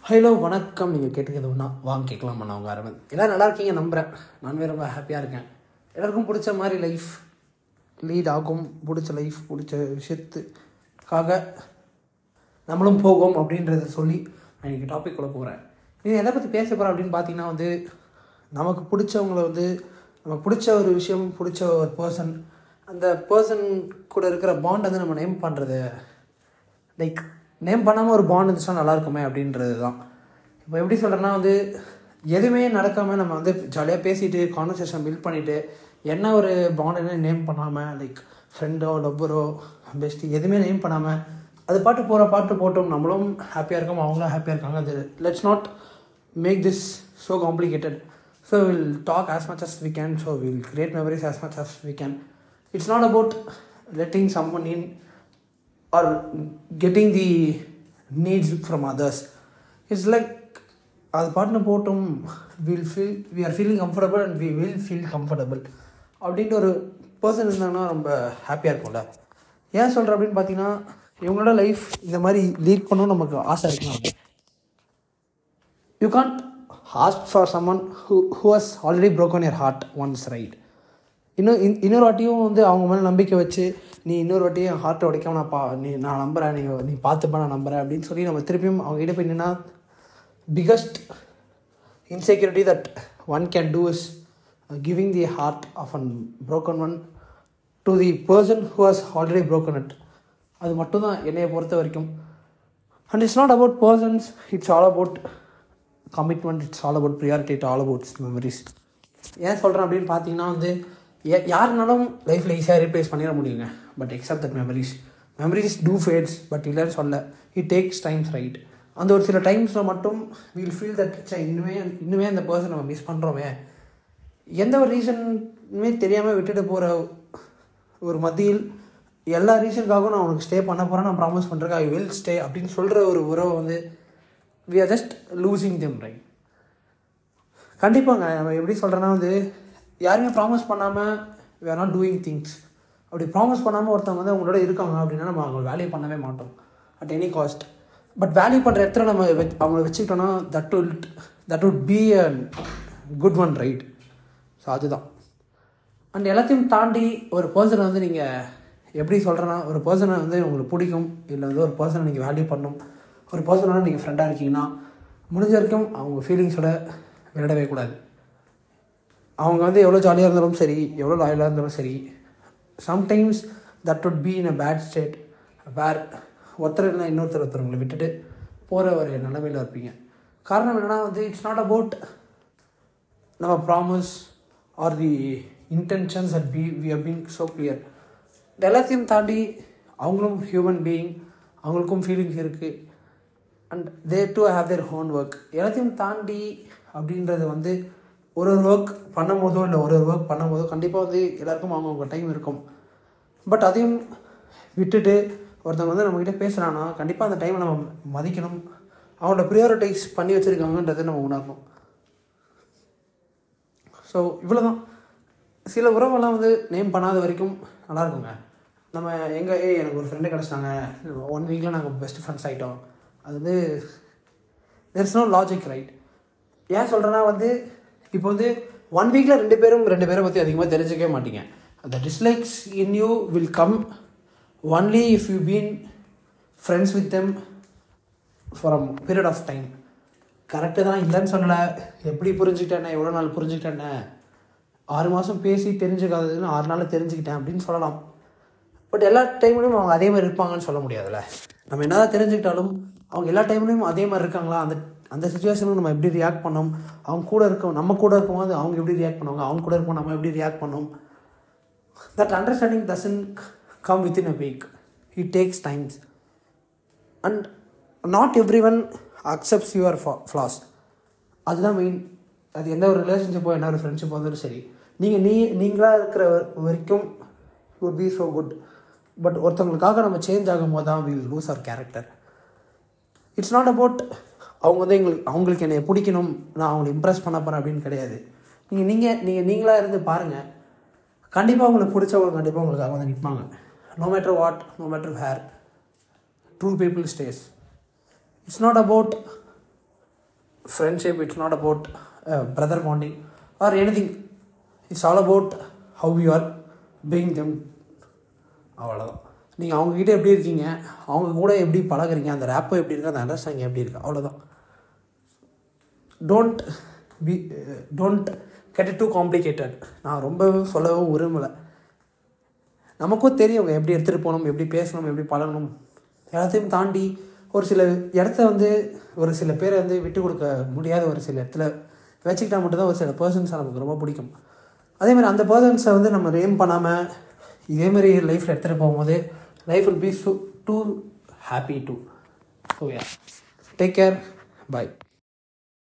hello வணக்கம் நீங்கள் கேட்டுக்கிறது ஒன்றா வாங்க கேட்கலாம் நான் உங்கள் அரவிந்த் எல்லோரும் நல்லா இருக்கீங்க நம்புகிறேன் நானுமே ரொம்ப ஹாப்பியாக இருக்கேன் எல்லாருக்கும் பிடிச்ச மாதிரி லைஃப் லீட் ஆகும் பிடிச்ச லைஃப் பிடிச்ச விஷயத்துக்காக நம்மளும் போகும் அப்படின்றத சொல்லி நான் இன்றைக்கி டாபிக் கூட போகிறேன் நீ எதை பற்றி பேச போகிறேன் அப்படின்னு பார்த்தீங்கன்னா வந்து நமக்கு பிடிச்சவங்கள வந்து நமக்கு பிடிச்ச ஒரு விஷயம் பிடிச்ச ஒரு பர்சன் அந்த பர்சன் கூட இருக்கிற பாண்ட் வந்து நம்ம நேம் பண்ணுறது லைக் நேம் பண்ணாமல் ஒரு பாண்ட் இருந்துச்சுன்னா நல்லா இருக்குமே அப்படின்றது தான் இப்போ எப்படி சொல்கிறேன்னா வந்து எதுவுமே நடக்காமல் நம்ம வந்து ஜாலியாக பேசிட்டு கான்வர்சேஷன் பில்ட் பண்ணிவிட்டு என்ன ஒரு பாண்டுன்னு நேம் பண்ணாமல் லைக் ஃப்ரெண்டோ லவ்வரோ பெஸ்ட்டு எதுவுமே நேம் பண்ணாமல் அது பாட்டு போகிற பாட்டு போட்டும் நம்மளும் ஹாப்பியாக இருக்கோம் அவங்களும் ஹாப்பியாக இருக்காங்க அது let's not make this so complicated so will talk as much as we can so will create memories as much as we can it's not about letting someone in or getting the needs from others it's like அது பாட்டுன்னு போட்டும் will feel we are feeling comfortable and we will feel comfortable அப்படின்ட்டு ஒரு person இருந்தாங்கன்னா ரொம்ப ஹாப்பியாக இருக்கும்ல ஏன் சொல்கிறேன் அப்படின்னு பார்த்தீங்கன்னா இவங்களோட லைஃப் இந்த மாதிரி லீட் பண்ணணும் நமக்கு ஆசை இருக்கலாம் you can't ask for someone who who has already broken your heart once right இன்னும் இன் இன்னொரு வாட்டியும் வந்து அவங்க மேலே நம்பிக்கை வச்சு நீ இன்னொரு வாட்டியும் என் ஹார்ட்டை உடைக்காம நான் பா நீ நான் நம்புகிறேன் நீ நீ பார்த்துப்ப நான் நம்புகிறேன் அப்படின்னு சொல்லி நம்ம திருப்பியும் அவங்க கிட்ட போய் நின்னா biggest insecurity that one can do is giving the heart of an broken one to the person who has already broken it அது மட்டும்தான் என்னையை பொறுத்த வரைக்கும் and it's not about persons it's all about commitment it's all about priority it all about memories ஏன் சொல்கிறேன் அப்படின்னு பார்த்தீங்கன்னா வந்து யா- யாருனாலும் லைஃப்பில் ஈஸியாக ரீப்ளேஸ் பண்ணிட முடியுங்க but except that memories memories do fades but இல்லைன்னு சொல்ல இட் டேக்ஸ் டைம்ஸ் ரைட் அந்த ஒரு சில டைம்ஸில் மட்டும் வில் ஃபீல் தட் சே இன்னுமே இன்னுமே அந்த பர்சன் நம்ம மிஸ் பண்ணுறோமே எந்த ஒரு ரீசனுமே தெரியாமல் விட்டுட்டு போகிற ஒரு மத்தியில் எல்லா ரீசனுக்காகவும் நான் உனக்கு ஸ்டே பண்ண போகிறேன் நான் ப்ராமிஸ் பண்ணுறேன் ஐ வில் ஸ்டே அப்படின்னு சொல்கிற ஒரு உறவை வந்து we are just losing them right கண்டிப்பாங்க நம்ம எப்படி சொல்கிறேன்னா வந்து யாருமே ப்ராமிஸ் பண்ணாமல் we are not doing things அப்படி ப்ராமிஸ் பண்ணாமல் ஒருத்தவங்க வந்து அவங்களோட இருக்காங்க அப்படின்னா நம்ம அவங்க வேல்யூ பண்ணவே மாட்டோம் at any cost but value பண்ணுற இடத்துல நம்ம வெச் அவங்கள வச்சுக்கிட்டோன்னா that will that would be a good one right so அதுதான் அண்ட் எல்லாத்தையும் தாண்டி ஒரு பர்சனை வந்து நீங்கள் எப்படி சொல்கிறேன்னா ஒரு பர்சனை வந்து உங்களுக்கு பிடிக்கும் இல்லை வந்து ஒரு பர்சனை நீங்கள் வேல்யூ பண்ணணும் ஒரு பர்சனோட நீங்கள் ஃப்ரெண்டாக இருக்கீங்கன்னா முடிஞ்ச வரைக்கும் அவங்க ஃபீலிங்ஸோட விளையாடவே கூடாது அவங்க வந்து எவ்வளோ ஜாலியாக இருந்தாலும் சரி எவ்வளோ லாயலாக இருந்தாலும் சரி sometimes that would be in a bad state where ஒருத்தர் இல்லை இன்னொருத்தர் ஒருத்தவங்களை விட்டுட்டு போகிற ஒரு நிலமையில் இருப்பீங்க காரணம் என்னென்னா வந்து இட்ஸ் நாட் அபவுட் நம்ம promise are the intentions at be we have been so clear இது எல்லாத்தையும் தாண்டி அவங்களும் ஹியூமன் பீயிங் அவங்களுக்கும் ஃபீலிங்ஸ் இருக்குது and they do have their own work எல்லாத்தையும் தாண்டி அப்படின்றது வந்து ஒரு ஒரு ஒர்க் பண்ணும்போதோ இல்லை ஒரு ஒரு ஒர்க் பண்ணும்போதோ கண்டிப்பாக வந்து எல்லாருக்கும் அவங்கவுங்க டைம் இருக்கும் பட் அதையும் விட்டுட்டு ஒருத்தவங்க வந்து நம்மக்கிட்ட பேசுகிறான்னா கண்டிப்பாக அந்த டைமை நம்ம மதிக்கணும் அவங்களோட ப்ரியாரிட்டைஸ் பண்ணி வச்சுருக்காங்கன்றதை நம்ம உணரணும் ஸோ இவ்வளோ தான் சில உறவெல்லாம் வந்து நேம் பண்ணாத வரைக்கும் நல்லா இருக்குங்க நம்ம எங்கே ஏ எனக்கு ஒரு ஃப்ரெண்டு கிடச்சிட்டாங்க ஒன் வீக்கில் நாங்கள் பெஸ்ட் ஃப்ரெண்ட்ஸ் ஆகிட்டோம் அது வந்து there is no logic right ஏன் சொல்கிறேன்னா வந்து இப்போ வந்து ஒன் வீக்கில் ரெண்டு பேரும் ரெண்டு பேரை பற்றி அதிகமாக தெரிஞ்சுக்கவே மாட்டீங்க அந்த dislikes in you will come only if you been friends with them for a period of time correct தான் இல்லைன்னு சொல்லலை எப்படி புரிஞ்சுக்கிட்டேன் எவ்வளோ நாள் புரிஞ்சுக்கிட்டேன் ஆறு மாதம் பேசி தெரிஞ்சுக்காததுன்னு ஆறு நாளில் தெரிஞ்சுக்கிட்டேன் அப்படின்னு சொல்லலாம் பட் எல்லா டைம்லையும் அவங்க அதே மாதிரி இருப்பாங்கன்னு சொல்ல முடியாதுல்ல நம்ம என்னதான் தெரிஞ்சுக்கிட்டாலும் அவங்க எல்லா டைம்லையும் அதே மாதிரி இருக்காங்களா அந்த அந்த சுச்சுவேஷனும் நம்ம எப்படி ரியாக்ட் பண்ணோம் அவங்க கூட இருக்கோம் நம்ம கூட இருக்கும்போது அவங்க எப்படி ரியாக்ட் பண்ணுவாங்க அவங்க கூட இருக்கும் நம்ம எப்படி ரியாக்ட் பண்ணோம் that understanding doesn't come within a week it takes times and not everyone accepts your flaws அதுதான் மெயின் அது எந்த ஒரு ரிலேஷன்ஷிப்போ என்ன ஒரு ஃப்ரெண்ட்ஷிப்போ இருந்தாலும் சரி நீங்கள் நீ நீங்களாக இருக்கிற வரைக்கும் would be so good but ஒருத்தவங்களுக்காக நம்ம சேஞ்ச் ஆகும்போது தான் will lose our character it's not about அவங்க வந்து எங்களுக்கு அவங்களுக்கு என்னை பிடிக்கணும் நான் அவங்களை இம்ப்ரெஸ் பண்ண போகிறேன் அப்படின்னு கிடையாது நீங்கள் நீங்கள் நீங்கள் நீங்களாக இருந்து பாருங்கள் கண்டிப்பாக உங்களுக்கு பிடிச்சவங்க கண்டிப்பாக உங்களுக்காக வந்து நிற்பாங்க no matter what no matter here true people stays it's not about friendship it's not about brother bonding or anything it's all about how you are being them அவ்வளோதான் நீங்கள் அவங்கக்கிட்ட எப்படி இருக்கீங்க அவங்க கூட எப்படி பழகுறீங்க அந்த ரேப்போ எப்படி இருக்குது அந்த அண்டர்ஸ்டாண்டிங் எப்படி இருக்குது அவ்வளோதான் don't be don't get too complicated நான் ரொம்ப சொல்லவும் விரும்பலை நமக்கும் தெரியும் எப்படி எடுத்துகிட்டு போகணும் எப்படி பேசணும் எப்படி பழகணும் எல்லாத்தையும் தாண்டி ஒரு சில இடத்த வந்து ஒரு சில பேரை வந்து விட்டு கொடுக்க முடியாத ஒரு சில இடத்துல வச்சுக்கிட்டா மட்டும்தான் ஒரு சில பர்சன்ஸை நமக்கு ரொம்ப பிடிக்கும் அதே மாதிரி அந்த பர்சன்ஸை வந்து நம்ம ரேம் பண்ணாமல் இதேமாரி லைஃப்பில் எடுத்துகிட்டு போகும்போது life will be so too happy too so yeah take care bye